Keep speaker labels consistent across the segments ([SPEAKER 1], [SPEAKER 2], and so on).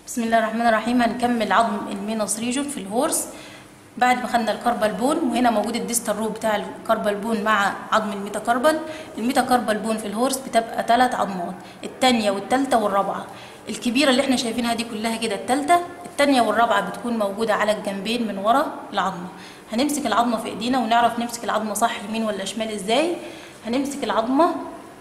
[SPEAKER 1] بسم الله الرحمن الرحيم هنكمل عظم المينوس ريجون في الهورس بعد ما خدنا الكربال بون وهنا موجود الديستال رو بتاع الكربال بون مع عظم الميتاكربال الميتاكربال بون في الهورس بتبقى ثلاث عظمات الثانيه والثالثه والرابعه الكبيره اللي احنا شايفينها دي كلها كده الثالثه الثانيه والرابعه بتكون موجوده على الجنبين من ورا العظمه هنمسك العظمه في ايدينا ونعرف نمسك العظمه صح يمين ولا شمال ازاي هنمسك العظمه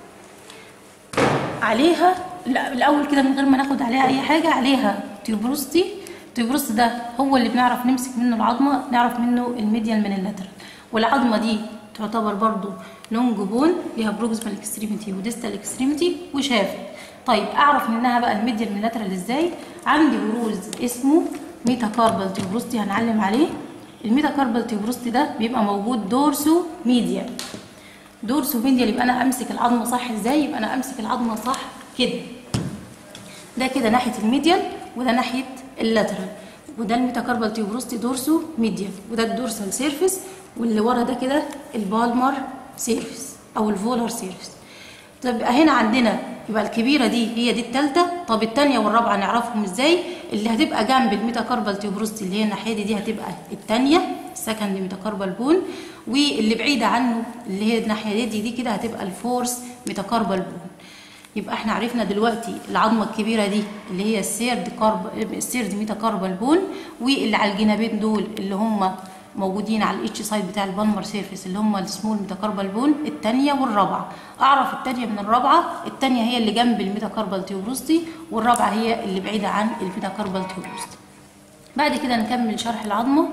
[SPEAKER 1] عليها لا الاول كده من غير ما ناخد عليها اي حاجه عليها تيوبروستي التيوبروست ده هو اللي بنعرف نمسك منه العظمه نعرف منه الميديال من اللاترال والعظمه دي تعتبر برضو لونج بون ليها بروكسيمال اكستريميتي وديستال اكستريميتي وشافت طيب اعرف منها بقى الميديال من اللاترال ازاي عندي بروز اسمه ميتاكاربال تيوبروستي هنعلم عليه الميتاكاربال تيوبروستي ده بيبقى موجود دورسو ميديال دورسو ميديال يبقى انا امسك العظمه صح ازاي يبقى انا امسك العظمه صح كده ده كده ناحيه الميديال وده ناحيه اللاترال وده الميتاكاربال تيوبروستي دورسو ميديال وده الدورسال سيرفيس واللي ورا ده كده البالمر سيرفيس او الفولر سيرفيس طب هنا عندنا يبقى الكبيره دي هي دي الثالثه طب الثانيه والرابعه نعرفهم ازاي اللي هتبقى جنب الميتاكاربال تيوبروستي اللي هي الناحيه دي دي هتبقى الثانيه السكند ميتاكاربال بون واللي بعيده عنه اللي هي الناحيه دي دي كده هتبقى الفورس ميتاكاربال بون يبقى احنا عرفنا دلوقتي العظمه الكبيره دي اللي هي السيرد كارب السيرد ميتاكاربال بون واللي على الجنابين دول اللي هم موجودين على الاتش سايد بتاع البالمر سيرفيس اللي هم السمول ميتاكاربال بون الثانيه والرابعه اعرف الثانيه من الرابعه الثانيه هي اللي جنب الميتاكاربال تيوبروستي والرابعه هي اللي بعيده عن الميتاكاربال تيوبروستي بعد كده نكمل شرح العظمه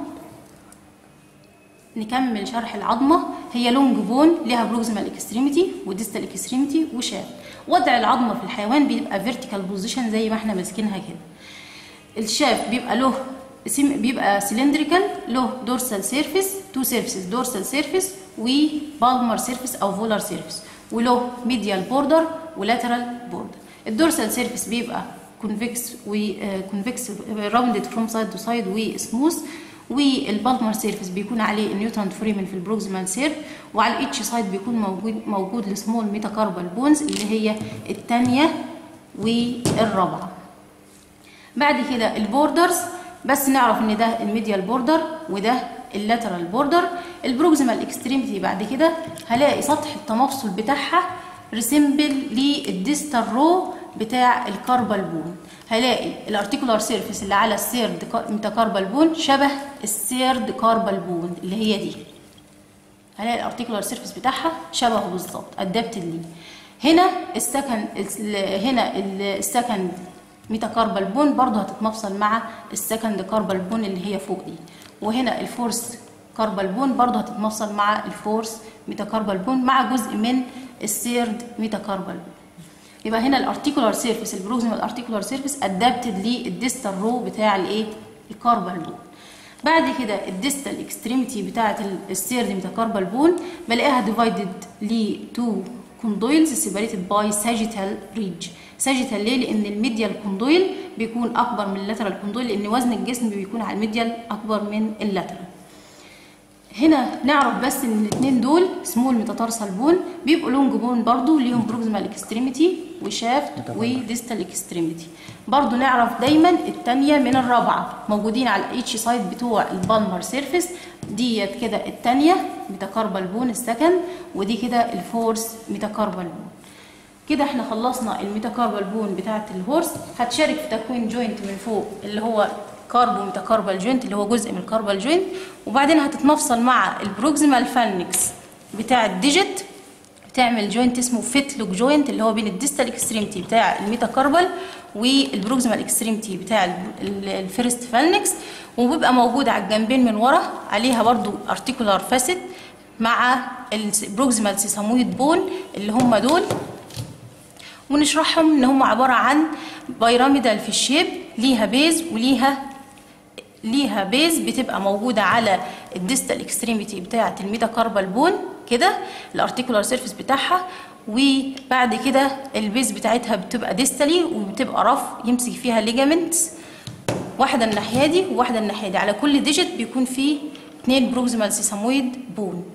[SPEAKER 1] نكمل شرح العظمه هي لونج بون ليها بروكسيمال اكستريميتي وديستال اكستريميتي وشاف وضع العظمه في الحيوان بيبقى فيرتيكال بوزيشن زي ما احنا ماسكينها كده الشاف بيبقى له بيبقى سيلندريكال له دورسال سيرفيس تو سيرفيسز دورسال سيرفيس وبالمر سيرفيس او فولار سيرفيس وله ميديال بوردر ولاترال بوردر الدورسال سيرفيس بيبقى كونفكس وكونفكس راوندد فروم سايد تو سايد وسموث والبالمر سيرفيس بيكون عليه النيوترانت فريمن في البروكسيمال سيرف وعلى الاتش سايد بيكون موجود موجود السمول ميتاكاربال بونز اللي هي الثانيه والرابعه بعد كده البوردرز بس نعرف ان ده الميديال بوردر وده اللاترال بوردر البروكسيمال اكستريميتي بعد كده هلاقي سطح التمفصل بتاعها ريسمبل للديستال رو بتاع الكاربال بون هلاقي الارتيكولار سيرفيس اللي على السيرد ميتاكاربال بون شبه السيرد كاربال بون اللي هي دي هلاقي الارتيكولار سيرفيس بتاعها شبهه بالظبط ادابتد ليه هنا السكند هنا السكند ميتاكاربال بون برضه هتتمفصل مع السكند كاربال بون اللي هي فوق دي وهنا الفورس كاربال بون برضه هتتمفصل مع الفورس ميتاكاربال بون مع جزء من السيرد ميتاكاربال بون يبقى هنا الارتيكولار سيرفيس البروكسيمال ارتيكولار سيرفيس ادابتد للديستال رو بتاع الايه الكاربال بون بعد كده الديستال اكستريميتي بتاعه السيرد ميتاكاربال بون بلاقيها ديفايدد ل تو كوندويلز سيبريتد باي ساجيتال ريج ساجيتال ليه لان الميديال كوندويل بيكون اكبر من اللاترال كوندويل لان وزن الجسم بيكون على الميديال اكبر من اللاترال هنا نعرف بس ان الاثنين دول سمول ميتاتارسال بون بيبقوا لونج بون برضو ليهم بروكسيمال اكستريميتي وشافت وديستال اكستريميتي برضو نعرف دايما الثانيه من الرابعه موجودين على الاتش سايد بتوع البالمر سيرفيس ديت كده الثانيه ميتاكاربال بون السكند ودي كده الفورس ميتاكاربال بون كده احنا خلصنا الميتاكاربال بون بتاعه الهورس هتشارك في تكوين جوينت من فوق اللي هو كاربو ميتاكاربال جوينت اللي هو جزء من الكاربال جوينت وبعدين هتتمفصل مع البروكسيمال فالنكس بتاع الديجيت بتعمل جوينت اسمه فيتلوك جوينت اللي هو بين الديستال اكستريمتي بتاع الميتاكاربال والبروكسيمال اكستريمتي بتاع الفيرست فالنكس وبيبقى موجود على الجنبين من ورا عليها برضو ارتيكولار فاسيت مع البروكسيمال سيسامويد بون اللي هم دول ونشرحهم ان هم عباره عن بيراميدال في الشيب ليها بيز وليها ليها بيز بتبقى موجوده على الديستال اكستريميتي بتاعه الميتاكاربال بون كده الارتيكولار سيرفيس بتاعها وبعد كده البيز بتاعتها بتبقى ديستالي وبتبقى رف يمسك فيها ليجامنتس واحده الناحيه دي وواحده الناحيه دي على كل ديجيت بيكون فيه اثنين بروكسيمال سيسامويد بون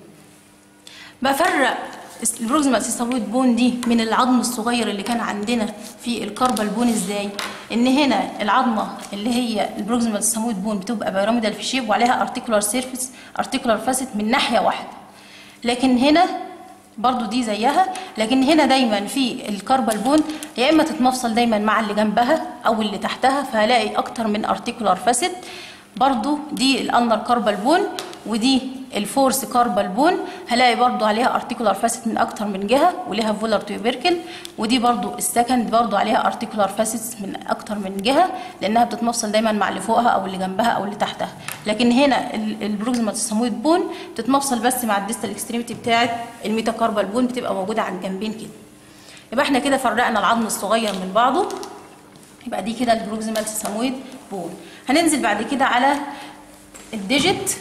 [SPEAKER 1] بفرق البروكسيمال سيستامويد بون دي من العظم الصغير اللي كان عندنا في الكاربال بون ازاي ان هنا العظمه اللي هي البروكسيمال سمويد بون بتبقى بيراميدال في شيب وعليها ارتيكولار سيرفيس ارتيكولار فاسيت من ناحيه واحده لكن هنا برضو دي زيها لكن هنا دايما في الكاربال بون يا اما تتمفصل دايما مع اللي جنبها او اللي تحتها فهلاقي اكتر من ارتيكولار فاسيت برضو دي الانر كاربال بون ودي الفورس كاربال بون هلاقي برضو عليها ارتيكولار فاسيت من اكتر من جهه وليها فولر تيوبركل ودي برضو السكند برضو عليها ارتيكولار فاسيت من اكتر من جهه لانها بتتمفصل دايما مع اللي فوقها او اللي جنبها او اللي تحتها لكن هنا البروكسيمال سمويد بون بتتمفصل بس مع الديستال اكستريميتي بتاعه الميتاكاربال بون بتبقى موجوده على الجنبين كده يبقى احنا كده فرقنا العظم الصغير من بعضه يبقى دي كده البروكسيمال سمويد بون هننزل بعد كده على الديجيت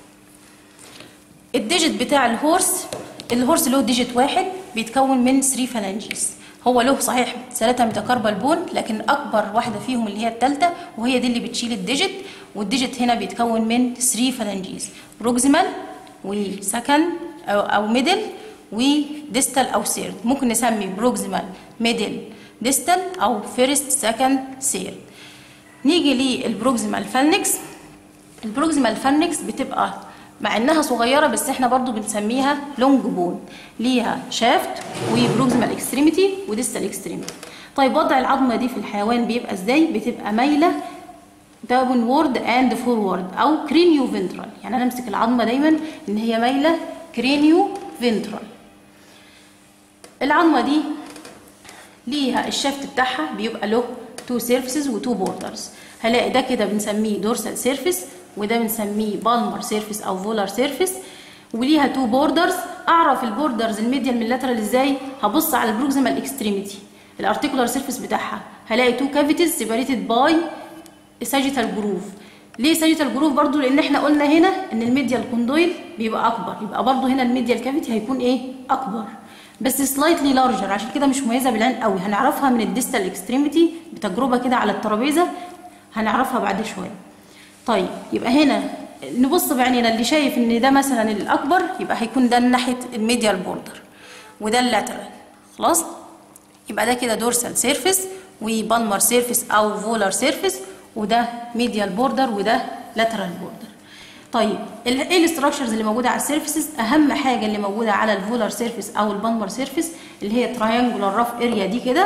[SPEAKER 1] الديجيت بتاع الهورس الهورس له ديجيت واحد بيتكون من 3 فالانجيز هو له صحيح ثلاثة ميتاكاربال بون لكن أكبر واحدة فيهم اللي هي الثالثة وهي دي اللي بتشيل الديجيت والديجيت هنا بيتكون من 3 فالانجيز بروكسيمال وسكند أو, أو ميدل وديستال أو سيرد ممكن نسمي بروكسيمال ميدل ديستال أو فيرست سكند سيرد نيجي للبروكسيمال فالنكس البروكسيمال فالنكس بتبقى مع انها صغيره بس احنا برضو بنسميها لونج بون ليها شافت وبروكسيمال اكستريميتي وديستال اكستريميتي طيب وضع العظمه دي في الحيوان بيبقى ازاي بتبقى مايله داون وورد اند فورورد او كرينيو فنترال يعني انا امسك العظمه دايما ان هي مايله كرينيو فنترال العظمه دي ليها الشافت بتاعها بيبقى له تو سيرفيسز وتو بوردرز هلاقي ده كده بنسميه دورسال سيرفيس وده بنسميه بالمر سيرفيس او فولار سيرفيس وليها تو بوردرز اعرف البوردرز الميديال من اللاترال ازاي هبص على البروكسيمال اكستريميتي الارتيكولار سيرفيس بتاعها هلاقي تو كافيتيز سيبريتد باي ساجيتال جروف ليه ساجيتال جروف برضو لان احنا قلنا هنا ان الميديال كوندويل بيبقى اكبر يبقى برضو هنا الميديال كافيتي هيكون ايه اكبر بس سلايتلي لارجر عشان كده مش مميزه بالعين قوي هنعرفها من الديستال اكستريميتي بتجربه كده على الترابيزه هنعرفها بعد شويه طيب يبقى هنا نبص بعينينا اللي شايف ان ده مثلا الاكبر يبقى هيكون ده ناحيه الميديال بوردر وده اللاترال خلاص يبقى ده كده دورسال سيرفيس وبالمر سيرفيس او فولار سيرفيس وده ميديال بوردر وده لاترال بوردر طيب ايه الاستراكشرز اللي موجوده على السيرفيسز اهم حاجه اللي موجوده على الفولار سيرفيس او البالمر سيرفيس اللي هي تراينجولار راف اريا دي كده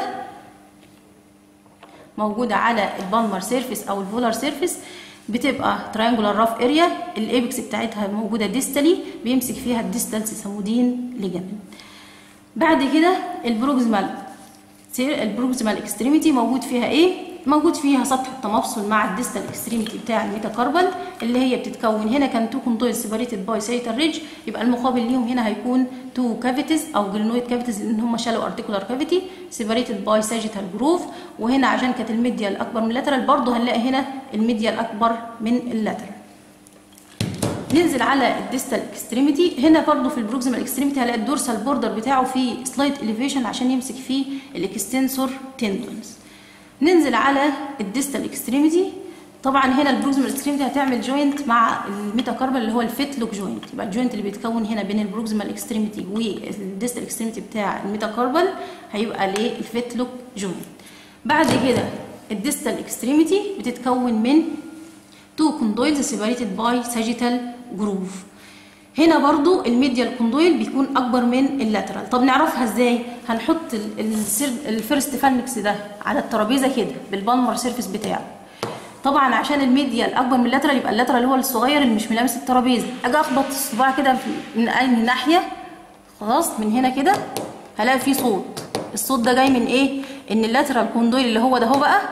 [SPEAKER 1] موجوده على البالمر سيرفيس او الفولار سيرفيس بتبقى تراينجولار راف اريا الايبكس بتاعتها موجوده ديستالي بيمسك فيها الديستال سيسمودين ليجامنت بعد كده البروكسيمال البروكسيمال اكستريميتي موجود فيها ايه موجود فيها سطح التمفصل مع الديستال اكستريميتي بتاع الميتاكاربال اللي هي بتتكون هنا كان تو كونتويل سيبريتد باي سيتال ريدج يبقى المقابل ليهم هنا هيكون تو كافيتيز او جرينويد كافيتيز لان هم شالوا ارتيكولار كافيتي سيبريتد باي ساجيتال جروف وهنا عشان كانت الميديال اكبر من اللاترال برضه هنلاقي هنا الميديال اكبر من اللاترال ننزل على الديستال اكستريميتي هنا برضه في البروكسيمال اكستريميتي هلاقي الدورسال بوردر بتاعه فيه سلايد اليفيشن عشان يمسك فيه الاكستنسور تندونز ننزل على الديستال اكستريميتي طبعا هنا البروكسيمال اكستريميتي هتعمل جوينت مع الميتاكاربال اللي هو الفيتلوك جوينت يبقى الجوينت اللي بيتكون هنا بين البروكسيمال اكستريميتي والديستال اكستريميتي بتاع الميتاكاربال هيبقى ليه الفيتلوك جوينت بعد كده الديستال اكستريميتي بتتكون من تو كوندويلز سيبريتد باي ساجيتال جروف هنا برضو الميديال كوندويل بيكون اكبر من اللاترال طب نعرفها ازاي هنحط الفيرست فالنكس ده على الترابيزه كده بالبالمر سيرفيس بتاعه طبعا عشان الميديال اكبر من اللاترال يبقى اللاترال هو الصغير اللي مش ملامس الترابيزه اجي اخبط الصباع كده من اي ناحيه خلاص من هنا كده هلاقي فيه صوت الصوت ده جاي من ايه ان اللاترال كوندويل اللي هو ده هو بقى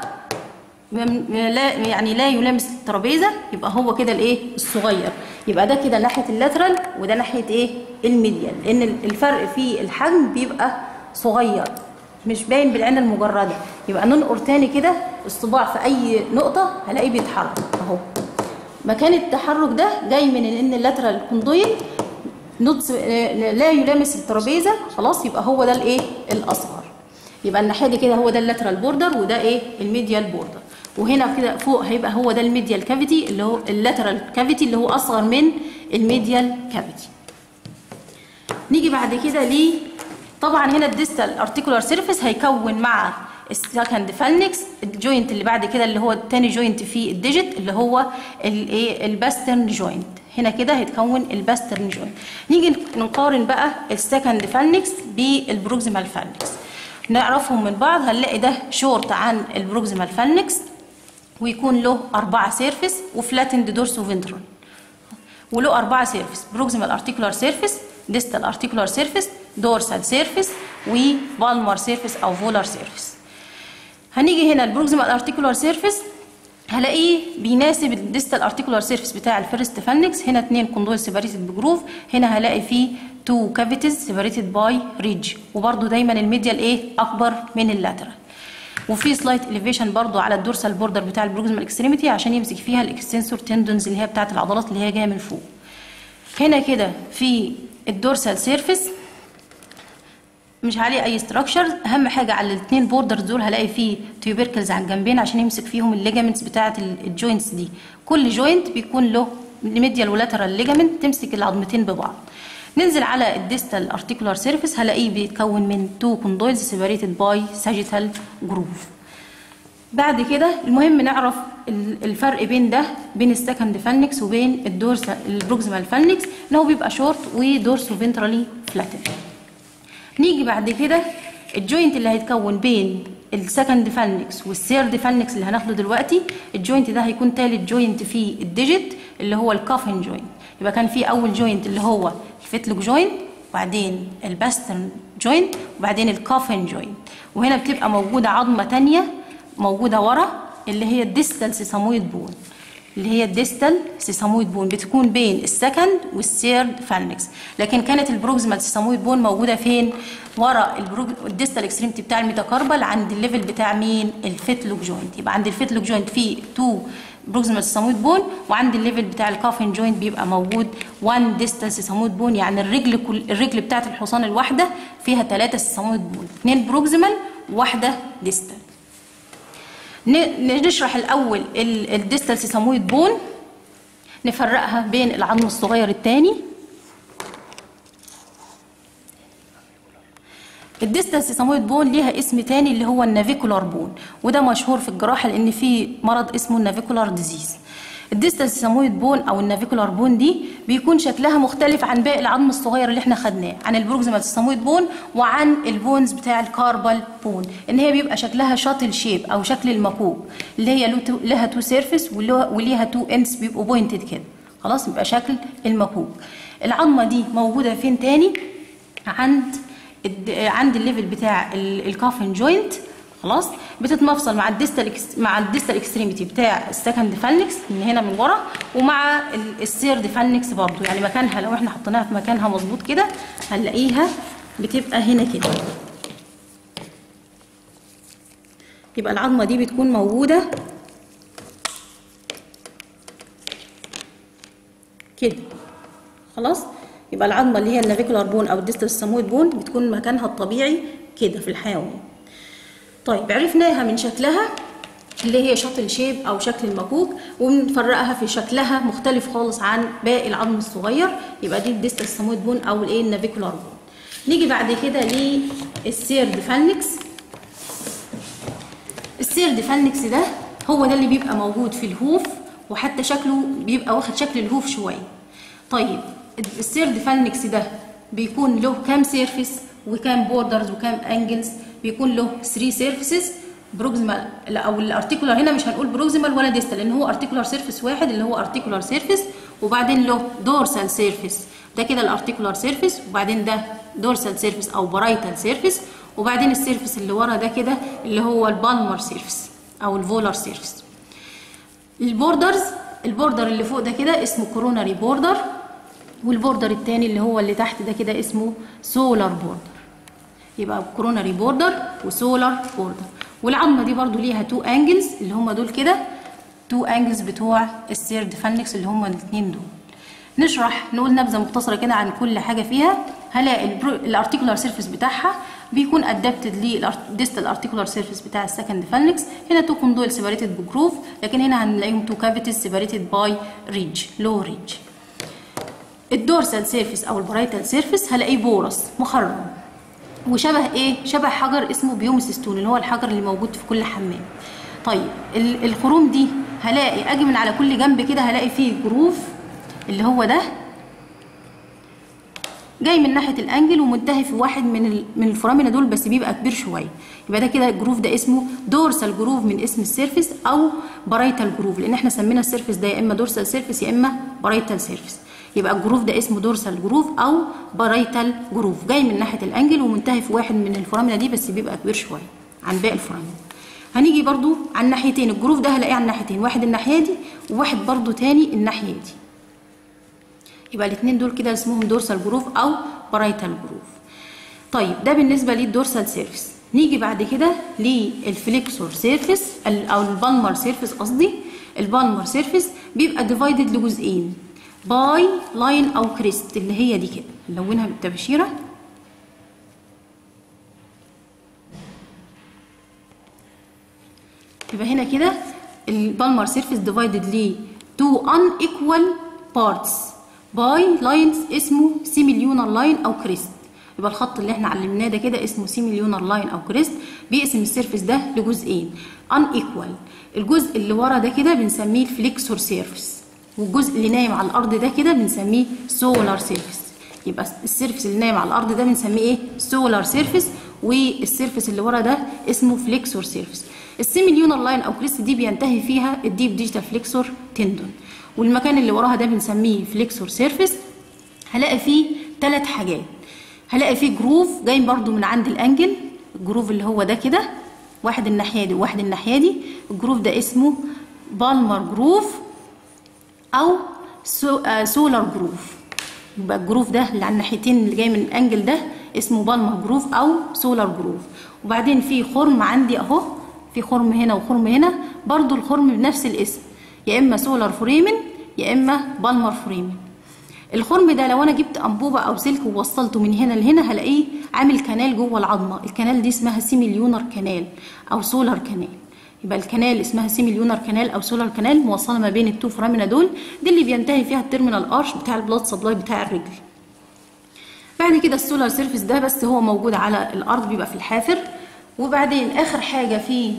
[SPEAKER 1] لا يعني لا يلامس الترابيزه يبقى هو كده الايه الصغير يبقى ده كده ناحيه اللاترال وده ناحيه ايه الميديال لان الفرق في الحجم بيبقى صغير مش باين بالعين المجرده يبقى ننقر تاني كده الصباع في اي نقطه هلاقيه بيتحرك اهو مكان التحرك ده جاي من ان اللاترال كوندويل نوتس لا يلامس الترابيزه خلاص يبقى هو ده الايه الاصغر يبقى الناحيه دي كده هو ده اللاترال بوردر وده ايه الميديال بوردر وهنا كده فوق هيبقى هو ده الميديال كافيتي اللي هو اللاترال كافيتي اللي هو اصغر من الميديال كافيتي نيجي بعد كده ل طبعا هنا الديستال ارتيكولار سيرفيس هيكون مع السكند فالنكس الجوينت اللي بعد كده اللي هو التاني جوينت في الديجيت اللي هو الايه الباسترن جوينت هنا كده هيتكون الباسترن جوينت نيجي نقارن بقى السكند فالنكس بالبروكسيمال فالنكس نعرفهم من بعض هنلاقي ده شورت عن البروكسيمال فالنكس ويكون له أربعة سيرفيس وفلاتند دورسو فنترال وله أربعة سيرفيس بروكسيمال ارتيكولار سيرفيس ديستال ارتيكولار سيرفيس دورسال سيرفيس وبالمر سيرفيس أو فولار سيرفيس هنيجي هنا البروكسيمال ارتيكولار سيرفيس هلاقيه بيناسب الديستال ارتيكولار سيرفيس بتاع الفيرست فالنكس هنا اتنين كوندول سيباريتد بجروف هنا هلاقي فيه تو كافيتيز سيباريتد باي ريدج وبرده دايما الميديال ايه اكبر من اللاترال وفي سلايت اليفيشن برضو على الدورسال بوردر بتاع البروكسيمال اكستريميتي عشان يمسك فيها الاكستنسور تندونز اللي هي بتاعه العضلات اللي هي جايه من فوق هنا كده في الدورسال سيرفيس مش عليه اي ستراكشر اهم حاجه على الاثنين بوردرز دول هلاقي فيه تيوبركلز على الجنبين عشان يمسك فيهم الليجامنتس بتاعه الجوينتس دي كل جوينت بيكون له ميديال ولاترال ليجامنت تمسك العظمتين ببعض ننزل على الديستال ارتيكولار سيرفيس هلاقيه بيتكون من تو كوندويلز سيباريتد باي ساجيتال جروف بعد كده المهم نعرف الفرق بين ده بين السكند فالنكس وبين الدورس البروكسيمال فالنكس ان هو بيبقى شورت ودورسو فنترالي فلاتن نيجي بعد كده الجوينت اللي هيتكون بين السكند فالنكس والثيرد فالنكس اللي هناخده دلوقتي الجوينت ده هيكون تالت جوينت في الديجيت اللي هو الكافن جوينت يبقى كان في اول جوينت اللي هو الفيتلوك جوينت وبعدين الباسترن جوينت وبعدين الكافن جوينت وهنا بتبقى موجوده عظمه تانية موجوده ورا اللي هي الديستال سيسامويد بون اللي هي الديستال سيسامويد بون بتكون بين السكند والثيرد فالنكس لكن كانت البروكسيمال سيسامويد بون موجوده فين ورا الديستال اكستريمتي بتاع الميتاكاربال عند الليفل بتاع مين الفيتلوك جوينت يبقى عند الفيتلوك جوينت في تو بروكسيمال سيسامويد بون وعند الليفل بتاع الكافن جوينت بيبقى موجود 1 ديستال سيسامويد بون يعني الرجل كل الرجل بتاعه الحصان الواحده فيها ثلاثه سيسامويد بون اثنين بروكسيمال وواحده ديستال نشرح الاول الديستال سيسامويد بون نفرقها بين العظم الصغير الثاني الديستال سيسامويد بون ليها اسم تاني اللي هو النافيكولار بون وده مشهور في الجراحه لان في مرض اسمه النافيكولار ديزيز الديستال سيسامويد بون او النافيكولار بون دي بيكون شكلها مختلف عن باقي العظم الصغير اللي احنا خدناه عن البروكسيمال سيسامويد بون وعن البونز بتاع الكاربال بون ان هي بيبقى شكلها شاتل شيب او شكل المكوب اللي هي لها تو سيرفيس وليها تو اندز بيبقوا بوينتد كده خلاص يبقى شكل المكوب العظمه دي موجوده فين تاني عند عند الليفل بتاع الكافن جوينت خلاص بتتمفصل مع الديستال مع الديستال اكستريميتي بتاع السكند فالنكس من هنا من ورا ومع الثيرد فالنكس برضو يعني مكانها لو احنا حطيناها في مكانها مظبوط كده هنلاقيها بتبقى هنا كده يبقى العظمه دي بتكون موجوده كده خلاص يبقى العظمه اللي هي النافيكولار بون او الديستال سامويد بون بتكون مكانها الطبيعي كده في الحيوان طيب عرفناها من شكلها اللي هي شاتل شيب او شكل المكوك وبنفرقها في شكلها مختلف خالص عن باقي العظم الصغير يبقى دي الديستال سامويد بون او الايه النافيكولار بون نيجي بعد كده للسيرد فالنكس السيرد فالنكس ده هو ده اللي بيبقى موجود في الهوف وحتى شكله بيبقى واخد شكل الهوف شويه طيب السيرد فالنكس ده بيكون له كام سيرفيس وكام بوردرز وكام انجلز بيكون له 3 سيرفيسز بروكسيمال او الارتيكولار هنا مش هنقول بروكسيمال ولا ديستال لان هو ارتيكولار سيرفيس واحد اللي هو ارتيكولار سيرفيس وبعدين له دورسال سيرفيس ده كده الارتيكولار سيرفيس وبعدين ده دورسال سيرفيس او برايتال سيرفيس وبعدين السيرفيس اللي ورا ده كده اللي هو البالمر سيرفيس او الفولار سيرفيس البوردرز البوردر اللي فوق ده كده اسمه كوروناري بوردر والبوردر التاني اللي هو اللي تحت ده كده اسمه سولار بوردر يبقى كوروناري بوردر وسولار بوردر والعظمه دي برضو ليها تو انجلز اللي هم دول كده تو انجلز بتوع السيرد فالنكس اللي هم الاثنين دول نشرح نقول نبذه مختصره كده عن كل حاجه فيها هلاقي الارتيكولار سيرفيس بتاعها بيكون ادابتد للديستال ارتيكولار سيرفيس بتاع السكند فالنكس هنا تو كوندول سيباريتد بجروف لكن هنا هنلاقيهم تو كافيتيز سيباريتد باي ريج لو ريج الدورسال سيرفيس او البرايتال سيرفيس هلاقيه بورس مخرم وشبه ايه شبه حجر اسمه بيومس ستون اللي هو الحجر اللي موجود في كل حمام طيب ال- الخروم دي هلاقي اجي من على كل جنب كده هلاقي فيه جروف اللي هو ده جاي من ناحيه الانجل ومنتهي في واحد من ال- من الفرامنه دول بس بيبقى كبير شويه يبقى ده كده الجروف ده اسمه دورسال جروف من اسم السيرفيس او بارايتال جروف لان احنا سمينا السيرفيس ده يا اما دورسال سيرفيس يا اما بارايتال سيرفيس يبقى الجروف ده اسمه دورسال جروف او بارايتال جروف جاي من ناحيه الانجل ومنتهي في واحد من الفرامنه دي بس بيبقى كبير شويه عن باقي الفرامنه هنيجي برضو على الناحيتين الجروف ده هلاقيه على الناحيتين واحد الناحيه دي وواحد برضو تاني الناحيه دي يبقى الاثنين دول كده اسمهم دورسال جروف او بارايتال جروف طيب ده بالنسبه للدورسال سيرفيس نيجي بعد كده للفليكسور سيرفيس ال- او البالمر سيرفيس قصدي البالمر سيرفيس بيبقى ديفايدد لجزئين باي لاين او كريست اللي هي دي كده نلونها بالتبشيره يبقى هنا كده البالمر سيرفيس ديفايدد ل تو ان ايكوال بارتس باي لاينز اسمه سيميليونر لاين او كريست يبقى الخط اللي احنا علمناه ده كده اسمه سيميليونر لاين او كريست بيقسم السيرفيس ده لجزئين ان ايكوال الجزء اللي ورا ده كده بنسميه الفليكسور سيرفيس والجزء اللي نايم على الارض ده كده بنسميه سولار سيرفيس يبقى السيرفيس اللي نايم على الارض ده بنسميه ايه سولار سيرفيس والسيرفيس اللي ورا ده اسمه فليكسور سيرفيس السيميليونر لاين او كريست دي بينتهي فيها الديب ديجيتال فليكسور تندون والمكان اللي وراها ده بنسميه فليكسور سيرفيس هلاقي فيه ثلاث حاجات هلاقي فيه جروف جاي برضو من عند الانجل الجروف اللي هو ده كده واحد الناحيه دي وواحد الناحيه دي الجروف ده اسمه بالمر جروف او سو آه سولار جروف يبقى الجروف ده اللي على الناحيتين اللي جاي من الانجل ده اسمه بالمر جروف او سولار جروف وبعدين في خرم عندي اهو في خرم هنا وخرم هنا برضو الخرم بنفس الاسم يا اما سولار فريمن يا اما بالمر فريمن الخرم ده لو انا جبت انبوبه او سلك ووصلته من هنا لهنا هلاقيه عامل كنال جوه العظمه الكنال دي اسمها سيميليونر كنال او سولار كنال يبقى الكنال اسمها سيميليونر كنال او سولار كنال موصله ما بين التو فرامنا دول دي اللي بينتهي فيها التيرمينال ارش بتاع البلاد سبلاي بتاع الرجل بعد كده السولار سيرفيس ده بس هو موجود على الارض بيبقى في الحافر وبعدين اخر حاجه في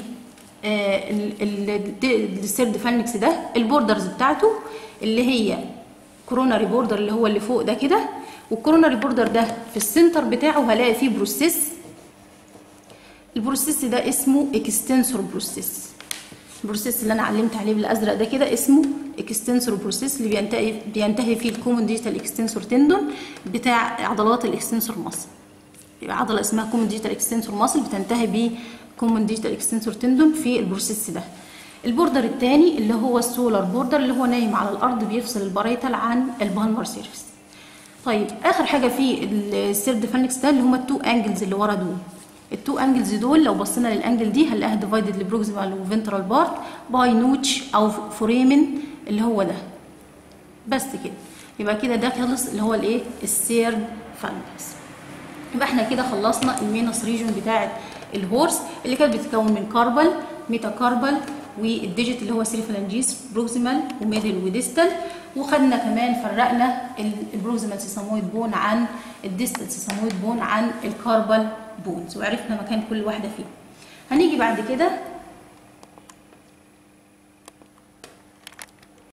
[SPEAKER 1] السيرد فالنكس ده البوردرز بتاعته اللي هي كوروناري بوردر اللي هو اللي فوق ده كده والكوروناري بوردر ده في السنتر بتاعه هلاقي فيه بروسيس البروسيس ده اسمه اكستنسور بروسيس البروسيس اللي انا علمت عليه بالازرق ده كده اسمه اكستنسور بروسيس اللي بينتهي بينتهي فيه الكومن ديجيتال اكستنسور تندون بتاع عضلات الاكستنسور ماسل يبقى عضله اسمها كومن ديجيتال اكستنسور ماسل بتنتهي ب كومن ديجيتال اكستنسور تندون في البروسيس ده البوردر الثاني اللي هو السولار بوردر اللي هو نايم على الارض بيفصل البرايتال عن البالمر سيرفيس طيب اخر حاجه في السيرد فالنكس ده اللي هما التو انجلز اللي ورا دول التو انجلز دول لو بصينا للانجل دي هنلاقيها ديفايدد لبروكسيمال وفنترال بارت باي نوتش او فوريمن اللي هو ده بس كده يبقى كده ده خلص اللي هو الايه السيرد فالنكس يبقى احنا كده خلصنا المينس ريجون بتاعه الهورس اللي كانت بتتكون من كاربل ميتاكاربل والديجيت اللي هو سيرفلانجيس بروكسيمال وميدل وديستال وخدنا كمان فرقنا البروكسيمال سيسامويد بون عن الديستال سيسامويد بون عن الكاربل بونز وعرفنا مكان كل واحده فيهم هنيجي بعد كده